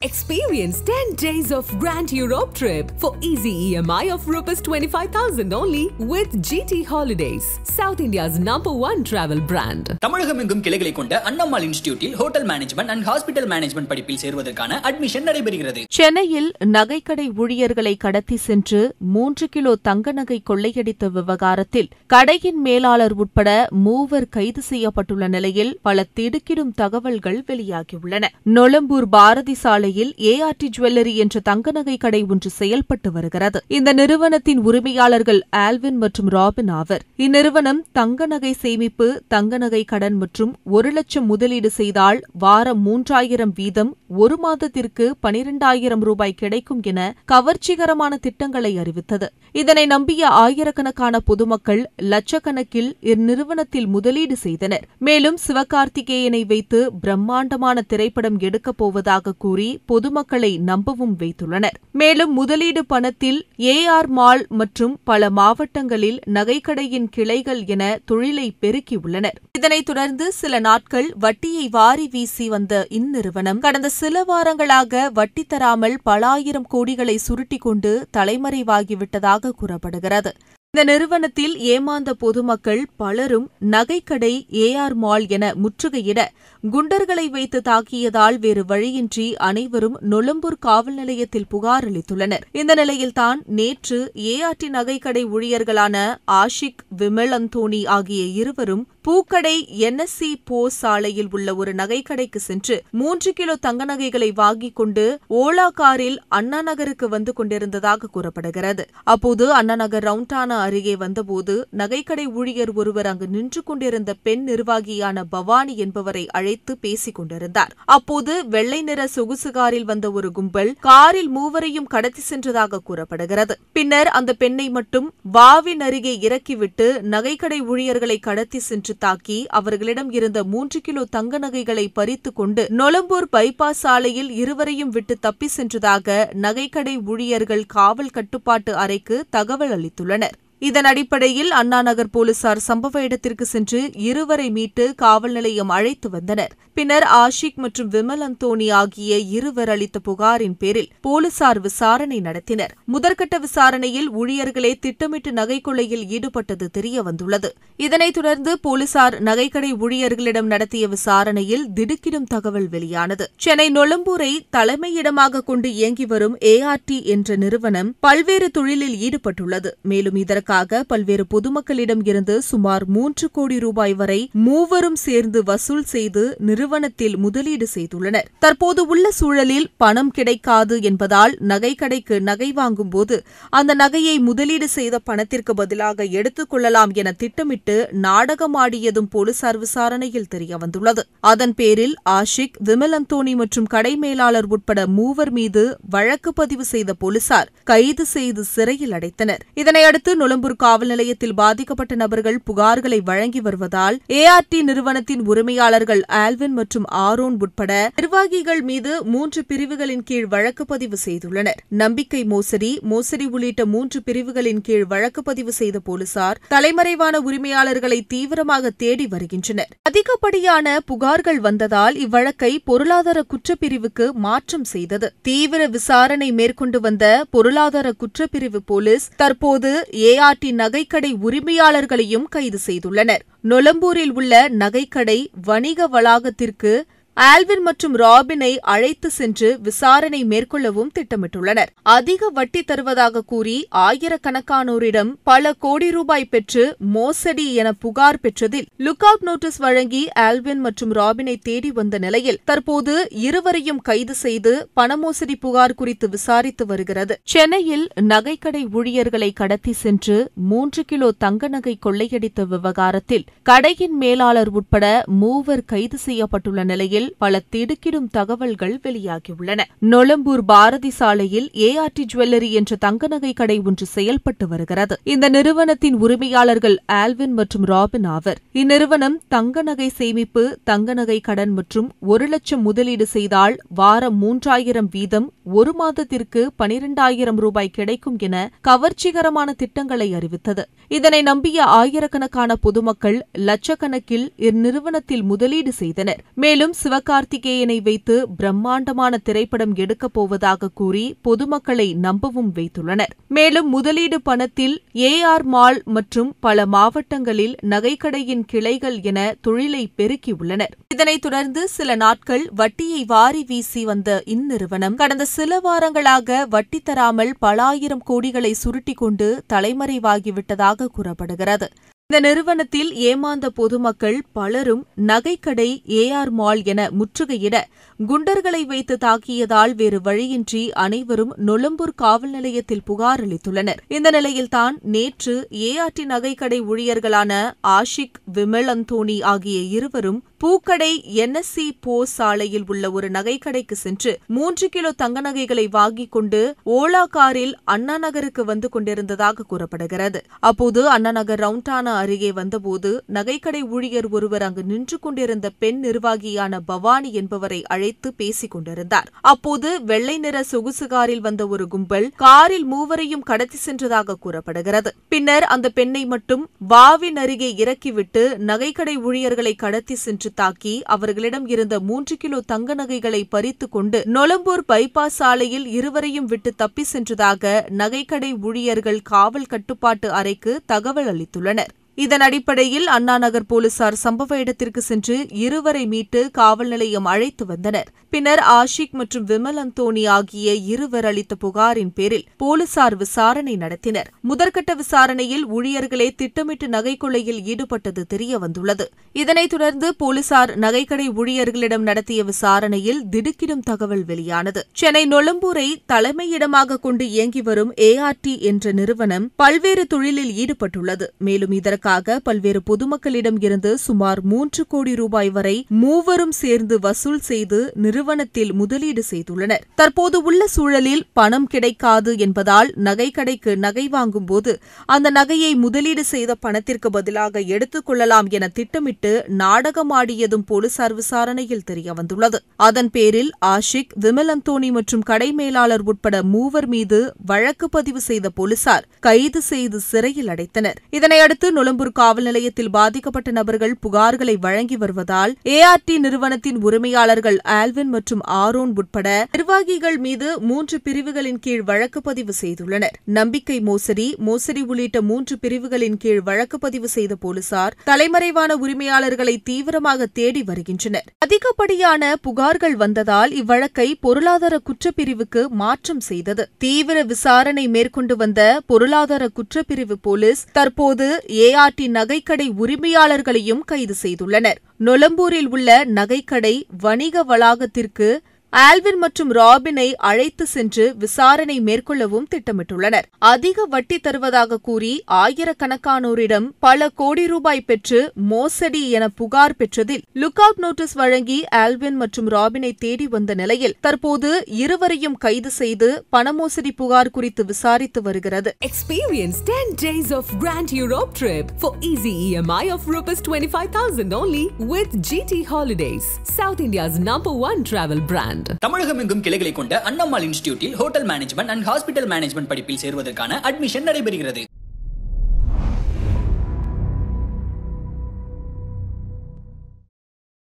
Experience 10 days of Grand Europe trip for easy EMI of Rs 25,000 only with GT Holidays, South India's number one travel brand. தமிழகம் எங்கும் கிளைகளை கொண்ட அண்ணம்மாள் இன்ஸ்டிடியூட்டில் hotel management and hospital management படிப்பில் சேருவதற்கான admission நடைபெறுகிறது சென்னையில் நகைக்கடை ஊழியர்களை கடத்தி சென்று மூன்று கிலோ தங்க நகை கொள்ளையடித்த விவகாரத்தில் கடையின் மேலாளர் உட்பட மூவர் கைது செய்யப்பட்டுள்ள நிலையில் பல திடுக்கிடும் தகவல்கள் வெளியாகியுள்ளன நொளம்பூர் பாரதி சாலையில் ஏஆர்டி ஜுவல்லரி என்ற தங்க நகை கடை ஒன்று செயல்பட்டு வருகிறது இந்த நிறுவனத்தின் உரிமையாளர்கள் ஆல்வின் மற்றும் ராபின் ஆவர் இந்நிறுவனம் தங்க நகை சேமிப்பு தங்க நகை கடன் மற்றும் ஒரு லட்சம் முதலீடு செய்தால் வாரம் மூன்றாயிரம் வீதம் ஒரு மாதத்திற்கு பனிரெண்டாயிரம் ரூபாய் கிடைக்கும் என கவர்ச்சிகரமான திட்டங்களை அறிவித்தது இதனை நம்பிய ஆயிரக்கணக்கான பொதுமக்கள் லட்சக்கணக்கில் இந்நிறுவனத்தில் முதலீடு செய்தனர் மேலும் சிவகார்த்திகேயனை வைத்து பிரம்மாண்டமான திரைப்படம் எடுக்கப் போவதாக கூறி பொதுமக்களை நம்பவும் வைத்துள்ளனர் மேலும் முதலீடு பணத்தில் ஏஆர் மால் மற்றும் பல மாவட்டங்களில் நகைக்கடையின் கிளைகள் என தொழிலை பெருக்கியுள்ளனர் இதனைத் தொடர்ந்து சில நாட்கள் வட்டியை வாரி வீசி வந்த இந்நிறுவனம் கடந்த சில வாரங்களாக வட்டி தராமல் பல ஆயிரம் கோடிகளை சுருட்டிக் கொண்டு தலைமறைவாகிவிட்டதாக கூறப்படுகிறது இந்த நிறுவனத்தில் ஏமாந்த பொதுமக்கள் பலரும் நகைக்கடை ஏஆர் மால் என முற்றுகையிட குண்டர்களை வைத்து தாக்கியதால் வேறு வழியின்றி அனைவரும் நொளம்பூர் காவல் நிலையத்தில் புகார் அளித்துள்ளனர் இந்த நிலையில்தான் நேற்று ஏஆர்டி நகைக்கடை ஊழியர்களான ஆஷிக் விமல் அந்தோணி ஆகிய இருவரும் பூக்கடை என்எஸ்சி போ சாலையில் உள்ள ஒரு நகைக்கடைக்கு சென்று மூன்று கிலோ தங்க நகைகளை வாங்கிக் கொண்டு ஓலா காரில் அண்ணா நகருக்கு வந்து கொண்டிருந்ததாக கூறப்படுகிறது அப்போது அண்ணா நகர் ரவுண்டானா அருகே வந்தபோது நகைக்கடை ஊழியர் ஒருவர் அங்கு நின்று கொண்டிருந்த பெண் நிர்வாகியான பவானி என்பவரை அழைத்து பேசிக் கொண்டிருந்தார் அப்போது வெள்ளை நிற சொகுசு காரில் வந்த ஒரு கும்பல் காரில் மூவரையும் கடத்தி சென்றதாக கூறப்படுகிறது பின்னர் அந்த பெண்ணை மட்டும் வாவின் அருகே இறக்கிவிட்டு நகைக்கடை ஊழியர்களை கடத்தி சென்று தாக்கி அவர்களிடம் இருந்த மூன்று கிலோ தங்க நகைகளை பறித்துக் கொண்டு நொளம்பூர் பைபாஸ் சாலையில் இருவரையும் விட்டு தப்பி சென்றதாக நகைக்கடை ஊழியர்கள் காவல் கட்டுப்பாட்டு அறைக்கு தகவல் அளித்துள்ளனர் இதன் அடிப்படையில் அண்ணா நகர் போலீசார் சம்பவ இடத்திற்கு சென்று இருவரை மீட்டு காவல் நிலையம் அழைத்து வந்தனர் பின்னர் ஆஷிக் மற்றும் விமல் அந்தோணி ஆகிய இருவர் அளித்த புகாரின் பேரில் போலீசார் விசாரணை நடத்தினர் முதற்கட்ட விசாரணையில் ஊழியர்களே திட்டமிட்டு நகை கொள்ளையில் ஈடுபட்டது தெரிய வந்துள்ளது இதனைத் தொடர்ந்து போலீசார் நகைக்கடை ஊழியர்களிடம் நடத்திய விசாரணையில் திடுக்கிடும் தகவல் வெளியானது சென்னை நொளம்பூரை தலைமையிடமாக கொண்டு இயங்கி வரும் ஏஆர்டி என்ற நிறுவனம் பல்வேறு தொழிலில் ஈடுபட்டுள்ளது மேலும் இதற்காக பல்வேறு பொதுமக்களிடம் இருந்து சுமார் மூன்று கோடி ரூபாய் வரை மூவரும் சேர்ந்து வசூல் செய்து நிறுவனத்தில் முதலீடு செய்துள்ளனர் தற்போது உள்ள சூழலில் பணம் கிடைக்காது என்பதால் நகைக்கடைக்கு நகை வாங்கும்போது அந்த நகையை முதலீடு செய்த பணத்திற்கு பதிலாக எடுத்துக் கொள்ளலாம் என திட்டமிட்டு நாடகமாடியதும் போலீசார் விசாரணையில் தெரியவந்துள்ளது அதன் பேரில் ஆஷிக் விமல் அந்தோணி மற்றும் கடை மேலாளர் உட்பட மூவர் மீது வழக்கு பதிவு செய்த போலீசார் கைது செய்து சிறையில் அடைத்தனர் இதனையடுத்து நுளம்பூர் காவல் நிலையத்தில் பாதிக்கப்பட்ட நபர்கள் புகார்களை வழங்கி வருவதால் ஏஆர்டி நிறுவனத்தின் உரிமையாளர்கள் ஆல்வின் மற்றும் ஆரோன் உட்பட நிர்வாகிகள் மீது மூன்று பிரிவுகளின் கீழ் வழக்கு பதிவு செய்துள்ளனர் நம்பிக்கை மோசடி மோசடி உள்ளிட்ட மூன்று பிரிவுகளின் கீழ் வழக்கு பதிவு செய்த போலீசார் தலைமறைவான உரிமையாளர்களை தீவிரமாக தேடி வருகின்றனர் அதிகப்படியான புகார்கள் வந்ததால் இவ்வழக்கை பொருளாதார குற்றப்பிரிவுக்கு மாற்றம் செய்தது தீவிர விசாரணை மேற்கொண்டு வந்த பொருளாதார குற்றப்பிரிவு போலீஸ் தற்போது ஏஆர்டி நகைக்கடை உரிமையாளர்களையும் கைது செய்துள்ளனர் நொளம்பூரில் உள்ள நகைக்கடை வணிக வளாகத்திற்கு ஆல்வின் மற்றும் ராபினை அழைத்து சென்று விசாரணை மேற்கொள்ளவும் திட்டமிட்டுள்ளனர் அதிக வட்டி தருவதாக கூறி ஆயிரக்கணக்கானோரிடம் பல கோடி ரூபாய் பெற்று மோசடி என புகார் பெற்றதில் லுக் அவுட் நோட்டீஸ் வழங்கி ஆல்வின் மற்றும் ராபினை தேடி வந்த நிலையில் தற்போது இருவரையும் கைது செய்து பணமோசடி புகார் குறித்து விசாரித்து வருகிறது சென்னையில் நகைக்கடை ஊழியர்களை கடத்தி சென்று மூன்று கிலோ தங்க நகை கொள்ளையடித்த விவகாரத்தில் கடையின் மேலாளர் உட்பட மூவர் கைது செய்யப்பட்டுள்ள நிலையில் பல திடுக்கிடும் தகவல்கள் வெளியாகியுள்ளன நொளம்பூர் பாரதி சாலையில் ஏஆர்டி ஜுவல்லரி என்ற தங்க நகை கடை ஒன்று செயல்பட்டு வருகிறது இந்த நிறுவனத்தின் உரிமையாளர்கள் ஆல்வின் மற்றும் ராபின் ஆவர் இந்நிறுவனம் தங்க நகை சேமிப்பு தங்க நகை கடன் மற்றும் ஒரு லட்சம் முதலீடு செய்தால் வாரம் மூன்றாயிரம் வீதம் ஒரு மாதத்திற்கு பனிரெண்டாயிரம் ரூபாய் கிடைக்கும் என கவர்ச்சிகரமான திட்டங்களை அறிவித்தது இதனை நம்பிய ஆயிரக்கணக்கான பொதுமக்கள் லட்சக்கணக்கில் இந்நிறுவனத்தில் முதலீடு செய்தனர் மேலும் சிவகார்த்திகேயனை வைத்து பிரம்மாண்டமான திரைப்படம் எடுக்கப் போவதாக கூறி பொதுமக்களை நம்பவும் வைத்துள்ளனர் மேலும் முதலீடு பணத்தில் ஏ ஆர் மால் மற்றும் பல மாவட்டங்களில் நகைக்கடையின் கிளைகள் என தொழிலை பெருக்கியுள்ளனர் இதனைத் தொடர்ந்து சில நாட்கள் வட்டியை வாரி வீசி வந்த இந்நிறுவனம் கடந்த சில வாரங்களாக வட்டி தராமல் பல ஆயிரம் கோடிகளை சுருட்டிக் கொண்டு தலைமறைவாகிவிட்டதாக கூறப்படுகிறது இந்த நிறுவனத்தில் ஏமாந்த பொதுமக்கள் பலரும் நகைக்கடை ஏஆர் மால் என முற்றுகையிட குண்டர்களை வைத்து தாக்கியதால் வேறு வழியின்றி அனைவரும் நொளம்பூர் காவல் நிலையத்தில் புகார் அளித்துள்ளனர் இந்த நிலையில்தான் நேற்று ஏஆர்டி நகைக்கடை ஊழியர்களான ஆஷிக் விமல் அந்தோணி ஆகிய இருவரும் பூக்கடை என்எஸ்சி போஸ் சாலையில் உள்ள ஒரு நகைக்கடைக்கு சென்று மூன்று கிலோ தங்க நகைகளை வாங்கிக் கொண்டு ஓலா காரில் அண்ணா நகருக்கு வந்து கொண்டிருந்ததாக கூறப்படுகிறது அப்போது அண்ணா நகர் ரவுண்டானா அருகே வந்தபோது நகைக்கடை ஊழியர் ஒருவர் அங்கு நின்று கொண்டிருந்த பெண் நிர்வாகியான பவானி என்பவரை அழைத்து பேசிக் கொண்டிருந்தார் அப்போது வெள்ளை நிற சொகுசு காரில் வந்த ஒரு கும்பல் காரில் மூவரையும் கடத்தி சென்றதாக கூறப்படுகிறது பின்னர் அந்த பெண்ணை மட்டும் வாவின் அருகே இறக்கிவிட்டு நகைக்கடை ஊழியர்களை கடத்தி சென்று தாக்கி அவர்களிடம் இருந்த மூன்று கிலோ தங்க நகைகளை பறித்துக் கொண்டு நொலம்பூர் பைபாஸ் சாலையில் இருவரையும் விட்டு தப்பி சென்றதாக நகைக்கடை ஊழியர்கள் காவல் கட்டுப்பாட்டு அறைக்கு தகவல் அளித்துள்ளனர் இதன் அடிப்படையில் அண்ணா நகர் போலீசார் சம்பவ இடத்திற்கு சென்று இருவரை மீட்டு காவல் நிலையம் அழைத்து வந்தனர் பின்னர் ஆஷிக் மற்றும் விமல் அந்தோணி ஆகிய இருவர் அளித்த புகாரின் பேரில் போலீசார் விசாரணை நடத்தினர் முதற்கட்ட விசாரணையில் ஊழியர்களே திட்டமிட்டு நகைக்கொள்ளையில் ஈடுபட்டது தெரிய வந்துள்ளது இதனைத் தொடர்ந்து போலீசார் நகைக்கடை ஊழியர்களிடம் நடத்திய விசாரணையில் திடுக்கிடும் தகவல் வெளியானது சென்னை நொளம்பூரை தலைமையிடமாக கொண்டு இயங்கி வரும் ஏஆர்டி என்ற நிறுவனம் பல்வேறு தொழிலில் ஈடுபட்டுள்ளது மேலும் இதற்காக பல்வேறு பொதுமக்களிடம் இருந்து சுமார் மூன்று கோடி ரூபாய் வரை மூவரும் சேர்ந்து வசூல் செய்து நிறுவனத்தில் முதலீடு செய்துள்ளனர் தற்போது உள்ள சூழலில் பணம் கிடைக்காது என்பதால் நகைக்கடைக்கு நகை வாங்கும்போது அந்த நகையை முதலீடு செய்த பணத்திற்கு பதிலாக எடுத்துக் கொள்ளலாம் என திட்டமிட்டு நாடகமாடியதும் போலீசார் விசாரணையில் தெரியவந்துள்ளது அதன் பேரில் ஆஷிக் விமல் அந்தோணி மற்றும் கடை மேலாளர் உட்பட மூவர் மீது வழக்கு பதிவு செய்த போலீசார் கைது செய்து சிறையில் அடைத்தனர் இதனையடுத்து நுளம்பூர் காவல் நிலையத்தில் பாதிக்கப்பட்ட நபர்கள் புகார்களை வழங்கி வருவதால் ஏஆர்டி நிறுவனத்தின் உரிமையாளர்கள் ஆல்வின் மற்றும் ஆரோன் உட்பட நிர்வாகிகள் மீது மூன்று பிரிவுகளின் கீழ் வழக்கு பதிவு செய்துள்ளனர் நம்பிக்கை மோசடி மோசடி உள்ளிட்ட மூன்று பிரிவுகளின் கீழ் வழக்கு பதிவு செய்த போலீசார் தலைமறைவான உரிமையாளர்களை தீவிரமாக தேடி வருகின்றனர் அதிகப்படியான புகார்கள் வந்ததால் இவ்வழக்கை பொருளாதார குற்றப்பிரிவுக்கு மாற்றம் செய்தது தீவிர விசாரணை மேற்கொண்டு வந்த பொருளாதார குற்றப்பிரிவு போலீஸ் தற்போது ஏஆர்டி நகைக்கடை உரிமையாளர்களையும் கைது செய்துள்ளனர் நொலம்பூரில் உள்ள நகைக்கடை வணிக வளாகத்திற்கு ஆல்வின் மற்றும் ராபினை அழைத்து சென்று விசாரணை மேற்கொள்ளவும் திட்டமிட்டுள்ளனர் அதிக வட்டி தருவதாக கூறி ஆயிரக்கணக்கானோரிடம் பல கோடி ரூபாய் பெற்று மோசடி என புகார் பெற்றதில் லுக் அவுட் நோட்டீஸ் வழங்கி ஆல்வின் மற்றும் ராபினை தேடி வந்த நிலையில் தற்போது இருவரையும் கைது செய்து பணமோசடி புகார் குறித்து விசாரித்து வருகிறது Experience 10 days of Grand Europe trip for easy EMI of Rs 25,000 only with GT Holidays, South India's number one travel brand. தமிழகம் எங்கும் கிளைகளை கொண்ட அண்ணம்மாள் இன்ஸ்டிடியூட்டில் hotel management and hospital management படிப்பில் சேருவதற்கான அட்மிஷன் நடைபெறுகிறது